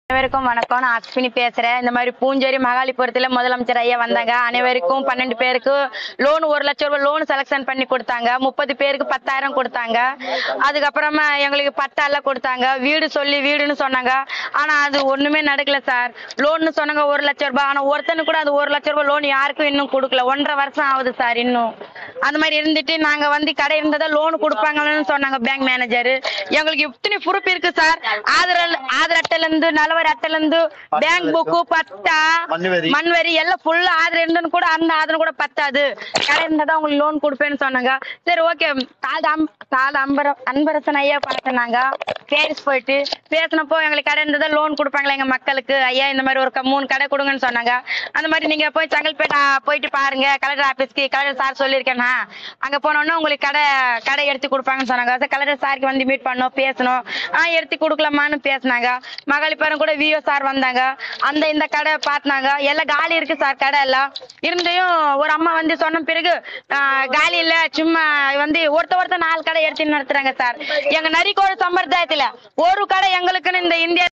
அனைவருக்கும் வணக்கம் நான் அஸ்வினி பேசுறேன் இந்த மாதிரி பூஞ்சேரி மகாலிபுரத்துல முதலமைச்சர் ஐயா வந்தாங்க அனைவருக்கும் பன்னெண்டு பேருக்கு லோன் ஒரு லட்சம் ரூபாய் லோன் செலக்ஷன் பண்ணி கொடுத்தாங்க முப்பது பேருக்கு பத்தாயிரம் கொடுத்தாங்க அதுக்கப்புறமா எங்களுக்கு பத்தால கொடுத்தாங்க வீடு சொல்லி வீடுன்னு சொன்னாங்க ஆனா அது ஒண்ணுமே நடக்கல சார் லோன்னு சொன்னாங்க ஒரு லட்சம் ரூபாய் ஆனா ஒருத்தனு கூட அது ஒரு லட்சம் ரூபாய் லோன் யாருக்கும் இன்னும் கொடுக்கல ஒன்றரை வருஷம் ஆகுது சார் இன்னும் அந்த மாதிரி இருந்துட்டு நாங்க வந்து கடை இருந்ததா லோன் கொடுப்பாங்கன்னு சொன்னாங்க பேங்க் மேனேஜர் எங்களுக்கு இத்தனை ப்ரூஃப் இருக்கு சார் ஆதார் ஆதார் அட்டையில இருந்து நலவரி அட்டையில இருந்து பேங்க் புக்கு பட்டா மண்வரி. மண்வரி எல்லாம் ஃபுல்லா ஆதார் இருந்துன்னு கூட அந்த ஆதார் கூட பத்தாது கடை இருந்தா உங்களுக்கு லோன் கொடுப்பேன்னு சொன்னாங்க சரி ஓகே கால் அம் கால் அம்பர அன்பரசன் ஐயா பார்த்தனாங்க கேரிஸ் போயிட்டு பேசினப்போ எங்களுக்கு கடை இருந்ததா லோன் கொடுப்பாங்களா எங்க மக்களுக்கு ஐயா இந்த மாதிரி ஒரு க- மூணு கடை கொடுங்கன்னு சொன்னாங்க அந்த மாதிரி நீங்க போய் செங்கல்பேட்டை போயிட்டு பாருங்க கலெக்டர் ஆபீஸ்க்கு கலெக்டர் சார் சொல்லியிருக்கேன்னா அங்க போனோன்னா உங்களுக்கு கடை கடை எடுத்து கொடுப்பாங்கன்னு சொன்னாங்க சரி, கலெக்டர் சாருக்கு வந்து மீட் பண்ணோம் பேசணும் ஆ எடுத்து கொடுக்கலாமான்னு பேசினாங்க மகளிப்பேரம் கூட விஓ சார் வந்தாங்க அந்த இந்த கடை பார்த்தாங்க எல்லாம் காலி இருக்கு சார் கடை எல்லாம் இருந்தையும் ஒரு அம்மா வந்து சொன்ன பிறகு ஆ, காலி இல்ல சும்மா வந்து ஒருத்த ஒருத்த நாலு கடை எடுத்து நடத்துறாங்க சார் எங்க நரிக்கோடு சம்பிரதாயத்துல ஒரு கடை எங்களுக்குன்னு இந்த இந்தியா